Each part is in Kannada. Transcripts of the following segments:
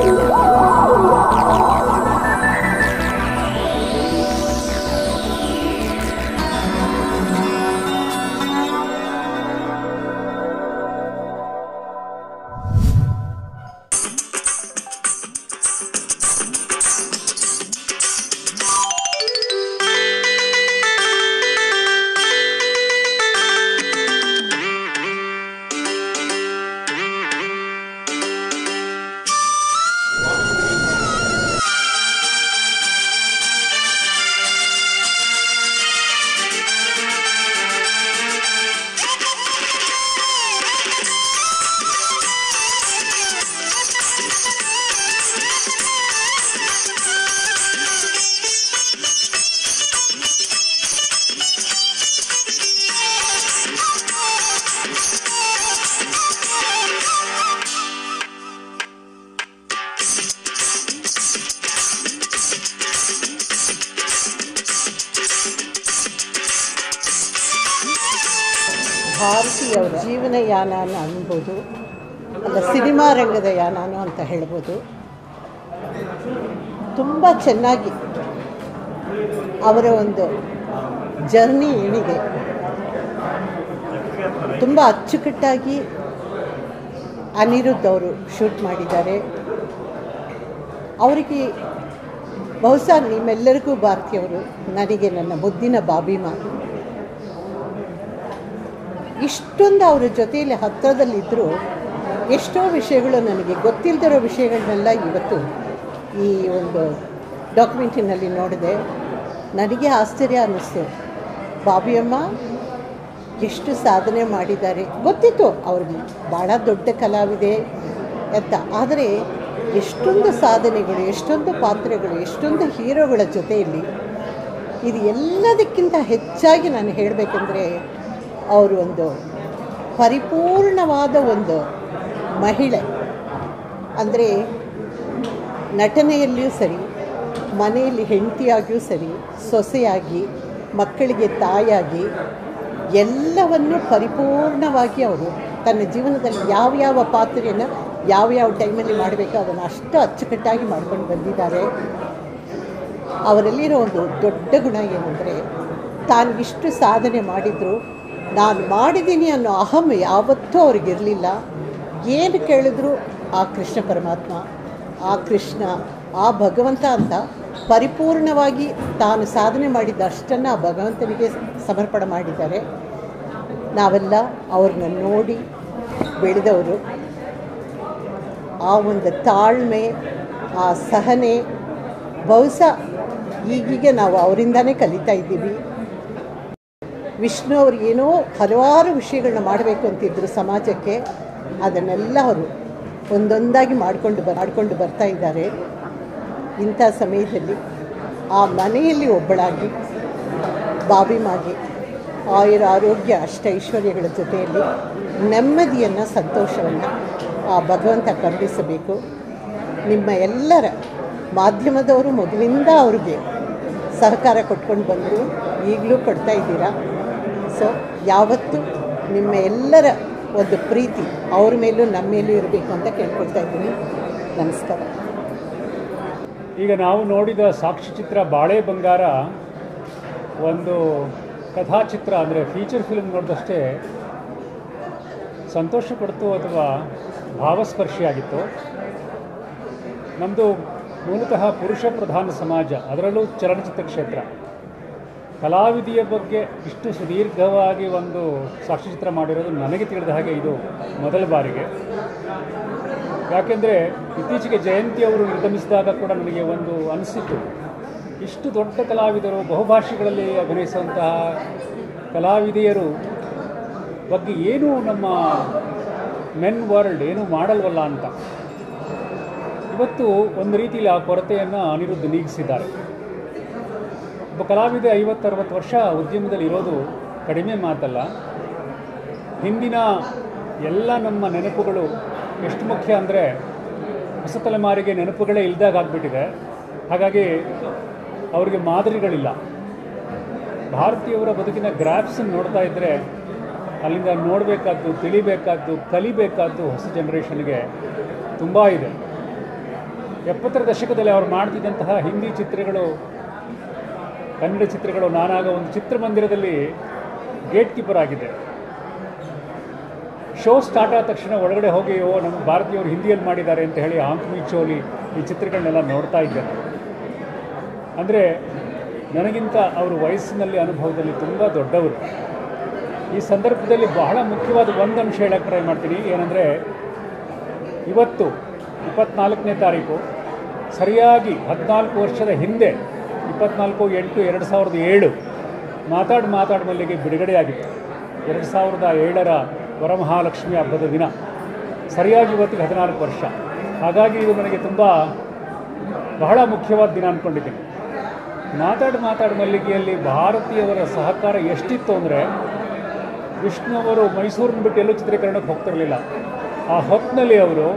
ಭಾರತೀಯವರ ಜೀವನಯಾನ ಅನ್ಬೋದು ಅಲ್ಲ ಸಿನಿಮಾ ರಂಗದ ಯಾನಾನು ಅಂತ ಹೇಳ್ಬೋದು ತುಂಬ ಚೆನ್ನಾಗಿ ಅವರ ಒಂದು ಜರ್ನಿ ಏನಿದೆ ತುಂಬ ಅಚ್ಚುಕಟ್ಟಾಗಿ ಅನಿರುದ್ಧ್ ಅವರು ಶೂಟ್ ಮಾಡಿದ್ದಾರೆ ಅವರಿಗೆ ಬಹುಶಃ ನಿಮ್ಮೆಲ್ಲರಿಗೂ ಭಾರತೀಯವರು ನನಗೆ ನನ್ನ ಮುದ್ದಿನ ಬಾಬಿಮಾ ಇಷ್ಟೊಂದು ಅವರ ಜೊತೆಯಲ್ಲಿ ಹತ್ತಿರದಲ್ಲಿದ್ದರೂ ಎಷ್ಟೋ ವಿಷಯಗಳು ನನಗೆ ಗೊತ್ತಿಲ್ಲದಿರೋ ವಿಷಯಗಳನ್ನೆಲ್ಲ ಇವತ್ತು ಈ ಒಂದು ಡಾಕ್ಯುಮೆಂಟಿನಲ್ಲಿ ನೋಡಿದೆ ನನಗೆ ಆಶ್ಚರ್ಯ ಅನ್ನಿಸ್ತು ಬಾಬಿಯಮ್ಮ ಎಷ್ಟು ಸಾಧನೆ ಮಾಡಿದ್ದಾರೆ ಗೊತ್ತಿತ್ತು ಅವ್ರಿಗೆ ಭಾಳ ದೊಡ್ಡ ಕಲಾವಿದೆ ಅಂತ ಆದರೆ ಎಷ್ಟೊಂದು ಸಾಧನೆಗಳು ಎಷ್ಟೊಂದು ಪಾತ್ರಗಳು ಎಷ್ಟೊಂದು ಹೀರೋಗಳ ಜೊತೆಯಲ್ಲಿ ಇದು ಎಲ್ಲದಕ್ಕಿಂತ ಹೆಚ್ಚಾಗಿ ನಾನು ಹೇಳಬೇಕಂದ್ರೆ ಅವರು ಒಂದು ಪರಿಪೂರ್ಣವಾದ ಒಂದು ಮಹಿಳೆ ಅಂದರೆ ನಟನೆಯಲ್ಲಿಯೂ ಸರಿ ಮನೆಯಲ್ಲಿ ಹೆಂಡತಿಯಾಗಿಯೂ ಸರಿ ಸೊಸೆಯಾಗಿ ಮಕ್ಕಳಿಗೆ ತಾಯಾಗಿ ಎಲ್ಲವನ್ನು ಪರಿಪೂರ್ಣವಾಗಿ ಅವರು ತನ್ನ ಜೀವನದಲ್ಲಿ ಯಾವ ಯಾವ ಪಾತ್ರೆಯನ್ನು ಯಾವ ಯಾವ ಟೈಮಲ್ಲಿ ಮಾಡಬೇಕೋ ಅದನ್ನು ಅಷ್ಟು ಅಚ್ಚುಕಟ್ಟಾಗಿ ಮಾಡ್ಕೊಂಡು ಬಂದಿದ್ದಾರೆ ಅವರಲ್ಲಿರೋ ಒಂದು ದೊಡ್ಡ ಗುಣ ಏನಂದರೆ ತಾನು ಇಷ್ಟು ಸಾಧನೆ ಮಾಡಿದ್ರು ನಾನು ಮಾಡಿದ್ದೀನಿ ಅನ್ನೋ ಅಹಂ ಯಾವತ್ತೂ ಅವ್ರಿಗಿರಲಿಲ್ಲ ಏನು ಕೇಳಿದ್ರು ಆ ಕೃಷ್ಣ ಪರಮಾತ್ಮ ಆ ಕೃಷ್ಣ ಆ ಭಗವಂತ ಅಂತ ಪರಿಪೂರ್ಣವಾಗಿ ತಾನು ಸಾಧನೆ ಮಾಡಿದ್ದ ಅಷ್ಟನ್ನು ಆ ಭಗವಂತನಿಗೆ ಸಮರ್ಪಣೆ ಮಾಡಿದ್ದಾರೆ ನಾವೆಲ್ಲ ಅವ್ರನ್ನ ನೋಡಿ ಬೆಳೆದವರು ಆ ಒಂದು ತಾಳ್ಮೆ ಆ ಸಹನೆ ಬಹುಶಃ ಈಗೀಗ ನಾವು ಅವರಿಂದನೇ ಕಲಿತಾ ಇದ್ದೀವಿ ವಿಷ್ಣು ಅವರು ಏನೋ ಹಲವಾರು ವಿಷಯಗಳನ್ನ ಮಾಡಬೇಕು ಅಂತಿದ್ರು ಸಮಾಜಕ್ಕೆ ಅದನ್ನೆಲ್ಲ ಅವರು ಒಂದೊಂದಾಗಿ ಮಾಡಿಕೊಂಡು ಬ ಮಾಡಿಕೊಂಡು ಬರ್ತಾ ಇದ್ದಾರೆ ಇಂಥ ಸಮಯದಲ್ಲಿ ಆ ಮನೆಯಲ್ಲಿ ಒಬ್ಬಳಾಗಿ ಬಾಬಿಮಾಗಿ ಆಯುರ ಆರೋಗ್ಯ ಅಷ್ಟೈಶ್ವರ್ಯಗಳ ಜೊತೆಯಲ್ಲಿ ನೆಮ್ಮದಿಯನ್ನು ಸಂತೋಷವನ್ನು ಆ ಭಗವಂತ ಕರುಣಿಸಬೇಕು ನಿಮ್ಮ ಎಲ್ಲರ ಮಾಧ್ಯಮದವರು ಮೊದಲಿಂದ ಅವ್ರಿಗೆ ಸಹಕಾರ ಕೊಟ್ಕೊಂಡು ಬಂದರು ಈಗಲೂ ಕೊಡ್ತಾ ಇದ್ದೀರಾ ಸೊ ಯಾವತ್ತೂ ನಿಮ್ಮ ಎಲ್ಲರ ಒಂದು ಪ್ರೀತಿ ಅವ್ರ ಮೇಲೂ ನಮ್ಮ ಮೇಲೂ ಇರಬೇಕು ಅಂತ ಕೇಳ್ಕೊಳ್ತಾ ಇದ್ದೀನಿ ನಮಸ್ಕಾರ ಈಗ ನಾವು ನೋಡಿದ ಸಾಕ್ಷ್ಯಚಿತ್ರ ಬಾಳೆ ಬಂಗಾರ ಒಂದು ಕಥಾಚಿತ್ರ ಅಂದರೆ ಫೀಚರ್ ಫಿಲ್ಮ್ ನೋಡಿದಷ್ಟೇ ಸಂತೋಷ ಕೊಡ್ತು ಅಥವಾ ಭಾವಸ್ಪರ್ಶಿಯಾಗಿತ್ತು ನಮ್ಮದು ಮೂಲತಃ ಪುರುಷ ಪ್ರಧಾನ ಸಮಾಜ ಅದರಲ್ಲೂ ಚಲನಚಿತ್ರ ಕ್ಷೇತ್ರ ಕಲಾವಿದೆಯ ಬಗ್ಗೆ ಇಷ್ಟು ಸುದೀರ್ಘವಾಗಿ ಒಂದು ಸಾಕ್ಷ್ಯಚಿತ್ರ ಮಾಡಿರೋದು ನನಗೆ ತಿಳಿದ ಹಾಗೆ ಇದು ಮೊದಲ ಬಾರಿಗೆ ಯಾಕೆಂದರೆ ಇತ್ತೀಚೆಗೆ ಜಯಂತಿ ಅವರು ನಿರ್ಗಮಿಸಿದಾಗ ಕೂಡ ನನಗೆ ಒಂದು ಅನಿಸಿತ್ತು ಇಷ್ಟು ದೊಡ್ಡ ಕಲಾವಿದರು ಬಹುಭಾಷೆಗಳಲ್ಲಿ ಅಭಿನಯಿಸುವಂತಹ ಕಲಾವಿದೆಯರು ಬಗ್ಗೆ ಏನೂ ನಮ್ಮ ಮೆನ್ ವರ್ಲ್ಡ್ ಏನೂ ಮಾಡಲ್ವಲ್ಲ ಅಂತ ಇವತ್ತು ಒಂದು ರೀತಿಯಲ್ಲಿ ಆ ಕೊರತೆಯನ್ನು ಅನಿರುದ್ಧ ನೀಗಿಸಿದ್ದಾರೆ ಒಬ್ಬ ಕಲಾವಿದ ಐವತ್ತರವತ್ತು ವರ್ಷ ಉದ್ಯಮದಲ್ಲಿ ಇರೋದು ಕಡಿಮೆ ಮಾತಲ್ಲ ಹಿಂದಿನ ಎಲ್ಲ ನಮ್ಮ ನೆನಪುಗಳು ಎಷ್ಟು ಮುಖ್ಯ ಅಂದರೆ ಹೊಸ ತಲೆಮಾರಿಗೆ ನೆನಪುಗಳೇ ಇಲ್ದಾಗ ಆಗಿಬಿಟ್ಟಿದೆ ಹಾಗಾಗಿ ಅವರಿಗೆ ಮಾದರಿಗಳಿಲ್ಲ ಭಾರತೀಯವರ ಬದುಕಿನ ಗ್ರಾಫ್ಸನ್ನು ನೋಡ್ತಾ ಇದ್ದರೆ ಅಲ್ಲಿಂದ ನೋಡಬೇಕಾದ್ದು ತಿಳಿಬೇಕಾದ್ದು ಕಲಿಬೇಕಾದ್ದು ಹೊಸ ಜನ್ರೇಷನ್ಗೆ ತುಂಬ ಇದೆ ಎಪ್ಪತ್ತರ ದಶಕದಲ್ಲಿ ಅವರು ಮಾಡ್ತಿದ್ದಂತಹ ಹಿಂದಿ ಚಿತ್ರಗಳು ಕನ್ನಡ ಚಿತ್ರಗಳು ನಾನಾಗ ಒಂದು ಚಿತ್ರಮಂದಿರದಲ್ಲಿ ಗೇಟ್ ಕೀಪರ್ ಆಗಿದ್ದೆ ಶೋ ಸ್ಟಾರ್ಟ್ ಆದ ತಕ್ಷಣ ಒಳಗಡೆ ಹೋಗಿ ಓ ನಮ್ಮ ಭಾರತೀಯರು ಹಿಂದಿಯಲ್ಲಿ ಮಾಡಿದ್ದಾರೆ ಅಂತ ಹೇಳಿ ಆಂಕ್ಮಿ ಚೋಲಿ ಈ ಚಿತ್ರಗಳನ್ನೆಲ್ಲ ನೋಡ್ತಾ ಇದ್ದೇನೆ ಅಂದರೆ ನನಗಿಂತ ಅವರು ವಯಸ್ಸಿನಲ್ಲಿ ಅನುಭವದಲ್ಲಿ ತುಂಬ ದೊಡ್ಡವರು ಈ ಸಂದರ್ಭದಲ್ಲಿ ಬಹಳ ಮುಖ್ಯವಾದ ಒಂದು ಅಂಶ ಹೇಳಕ್ಕೆ ಟ್ರೈ ಮಾಡ್ತೀನಿ ಏನಂದರೆ ಇವತ್ತು ಇಪ್ಪತ್ನಾಲ್ಕನೇ ತಾರೀಕು ಸರಿಯಾಗಿ ಹದಿನಾಲ್ಕು ವರ್ಷದ ಹಿಂದೆ ಇಪ್ಪತ್ನಾಲ್ಕು ಎಂಟು ಎರಡು ಸಾವಿರದ ಏಳು ಮಾತಾಡು ಮಾತಾಡು ಮಲ್ಲಿಗೆ ಬಿಡುಗಡೆಯಾಗಿತ್ತು ಎರಡು ಸಾವಿರದ ಏಳರ ವರಮಹಾಲಕ್ಷ್ಮಿ ಹಬ್ಬದ ದಿನ ಸರಿಯಾಗಿ ಇವತ್ತಿಗೆ ಹದಿನಾಲ್ಕು ವರ್ಷ ಹಾಗಾಗಿ ಇದು ನನಗೆ ತುಂಬ ಬಹಳ ಮುಖ್ಯವಾದ ದಿನ ಅಂದ್ಕೊಂಡಿದ್ದೀನಿ ಮಾತಾಡು ಮಾತಾಡು ಮಲ್ಲಿಗೆಯಲ್ಲಿ ಭಾರತೀಯವರ ಸಹಕಾರ ಎಷ್ಟಿತ್ತು ಅಂದರೆ ವಿಷ್ಣು ಅವರು ಮೈಸೂರನ್ನ ಬಿಟ್ಟು ಎಲ್ಲೂ ಚಿತ್ರೀಕರಣಕ್ಕೆ ಹೋಗ್ತಿರಲಿಲ್ಲ ಆ ಹೊತ್ತಿನಲ್ಲಿ ಅವರು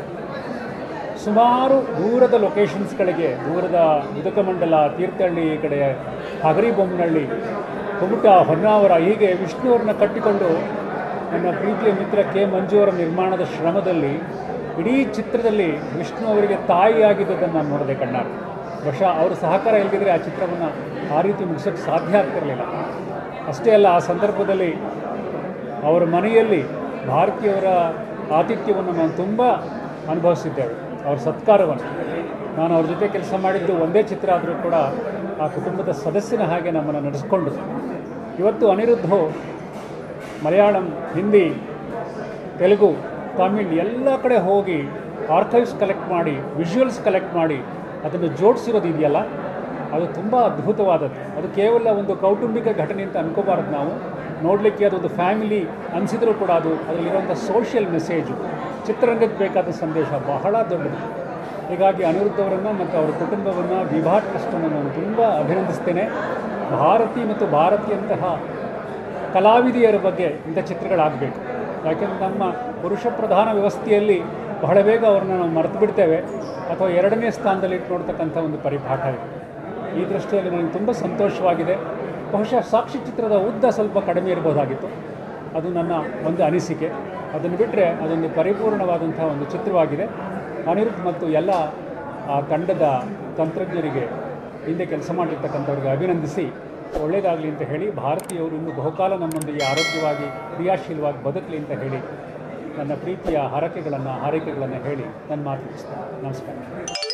ಸುಮಾರು ದೂರದ ಲೊಕೇಶನ್ಸ್ಗಳಿಗೆ ದೂರದ ಉದಕಮಂಡಲ ತೀರ್ಥಹಳ್ಳಿ ಈ ಕಡೆ ಹಗರಿಬೊಮ್ಮನಹಳ್ಳಿ ಕುಮಟ ಹೊನ್ನಾವರ ಹೀಗೆ ವಿಷ್ಣು ಅವ್ರನ್ನ ಕಟ್ಟಿಕೊಂಡು ನನ್ನ ಪ್ರೀತಿಯ ಮಿತ್ರ ಕೆ ಮಂಜು ಅವರ ನಿರ್ಮಾಣದ ಶ್ರಮದಲ್ಲಿ ಇಡೀ ಚಿತ್ರದಲ್ಲಿ ವಿಷ್ಣು ಅವರಿಗೆ ತಾಯಿಯಾಗಿದ್ದದನ್ನು ನಾನು ನೋಡಿದೆ ಕಣ್ಣಾರೆ ಬಹುಶಃ ಅವರ ಸಹಕಾರ ಇಲ್ಲದಿದ್ದರೆ ಆ ಚಿತ್ರವನ್ನು ಆ ರೀತಿ ಮುಗಿಸೋಕ್ಕೆ ಸಾಧ್ಯ ಆಗ್ತಿರಲಿಲ್ಲ ಅಷ್ಟೇ ಅಲ್ಲ ಆ ಸಂದರ್ಭದಲ್ಲಿ ಅವರ ಮನೆಯಲ್ಲಿ ಭಾರತೀಯವರ ಆತಿಥ್ಯವನ್ನು ನಾನು ತುಂಬ ಅನುಭವಿಸಿದ್ದೇವೆ ಅವರ ಸತ್ಕಾರವನ್ನು ನಾನು ಅವ್ರ ಜೊತೆ ಕೆಲಸ ಮಾಡಿದ್ದು ಒಂದೇ ಚಿತ್ರ ಆದರೂ ಕೂಡ ಆ ಕುಟುಂಬದ ಸದಸ್ಯನ ಹಾಗೆ ನಮ್ಮನ್ನು ನಡೆಸ್ಕೊಂಡು ಇವತ್ತು ಅನಿರುದ್ಧು ಮಲಯಾಳಂ ಹಿಂದಿ ತೆಲುಗು ತಮಿಳ್ ಎಲ್ಲ ಕಡೆ ಹೋಗಿ ಆರ್ಕೈವ್ಸ್ ಕಲೆಕ್ಟ್ ಮಾಡಿ ವಿಜುವಲ್ಸ್ ಕಲೆಕ್ಟ್ ಮಾಡಿ ಅದನ್ನು ಜೋಡಿಸಿರೋದು ಇದೆಯಲ್ಲ ಅದು ತುಂಬ ಅದ್ಭುತವಾದದ್ದು ಅದು ಕೇವಲ ಒಂದು ಕೌಟುಂಬಿಕ ಘಟನೆ ಅಂತ ಅನ್ಕೋಬಾರ್ದು ನಾವು ನೋಡಲಿಕ್ಕೆ ಅದೊಂದು ಫ್ಯಾಮಿಲಿ ಅನಿಸಿದರೂ ಕೂಡ ಅದು ಅದರಲ್ಲಿರುವಂಥ ಸೋಷಿಯಲ್ ಮೆಸೇಜು ಚಿತ್ರರಂಗಕ್ಕೆ ಬೇಕಾದ ಸಂದೇಶ ಬಹಳ ದೊಡ್ಡದು ಹೀಗಾಗಿ ಅನಿರುದ್ಧ ಅವರನ್ನು ಮತ್ತು ಅವರ ಕುಟುಂಬವನ್ನು ವಿಭಾ ಟ್ರಸ್ಟನ್ನು ನಾನು ತುಂಬ ಅಭಿನಂದಿಸ್ತೇನೆ ಭಾರತಿ ಮತ್ತು ಭಾರತೀಯಂತಹ ಕಲಾವಿದೆಯರ ಬಗ್ಗೆ ಇಂಥ ಚಿತ್ರಗಳಾಗಬೇಕು ಯಾಕೆಂದರೆ ನಮ್ಮ ಪುರುಷ ಪ್ರಧಾನ ವ್ಯವಸ್ಥೆಯಲ್ಲಿ ಬಹಳ ಬೇಗ ಅವ್ರನ್ನ ನಾವು ಮರೆತು ಬಿಡ್ತೇವೆ ಅಥವಾ ಎರಡನೇ ಸ್ಥಾನದಲ್ಲಿ ಇಟ್ಟು ನೋಡ್ತಕ್ಕಂಥ ಒಂದು ಪರಿಪಾಠ ಇದೆ ಈ ದೃಷ್ಟಿಯಲ್ಲಿ ನನಗೆ ತುಂಬ ಸಂತೋಷವಾಗಿದೆ ಬಹುಶಃ ಸಾಕ್ಷಿ ಚಿತ್ರದ ಉದ್ದ ಸ್ವಲ್ಪ ಕಡಿಮೆ ಇರಬಹುದಾಗಿತ್ತು ಅದು ನನ್ನ ಒಂದು ಅನಿಸಿಕೆ ಅದನ್ನು ಬಿಟ್ಟರೆ ಅದೊಂದು ಪರಿಪೂರ್ಣವಾದಂಥ ಒಂದು ಚಿತ್ರವಾಗಿದೆ ಅನಿರುದ್ಧ್ ಮತ್ತು ಎಲ್ಲ ಆ ತಂಡದ ತಂತ್ರಜ್ಞರಿಗೆ ಹಿಂದೆ ಕೆಲಸ ಮಾಡಿರ್ತಕ್ಕಂಥವ್ರಿಗೆ ಅಭಿನಂದಿಸಿ ಒಳ್ಳೆಯದಾಗಲಿ ಅಂತ ಹೇಳಿ ಭಾರತೀಯವರು ಇನ್ನು ಬಹುಕಾಲ ನಮ್ಮೊಂದಿಗೆ ಆರೋಗ್ಯವಾಗಿ ಕ್ರಿಯಾಶೀಲವಾಗಿ ಬದುಕಲಿ ಅಂತ ಹೇಳಿ ನನ್ನ ಪ್ರೀತಿಯ ಹರಕೆಗಳನ್ನು ಹಾರೈಕೆಗಳನ್ನು ಹೇಳಿ ನನ್ನ ಮಾತು ಮುಗಿಸ್ತೇನೆ ನಮಸ್ಕಾರ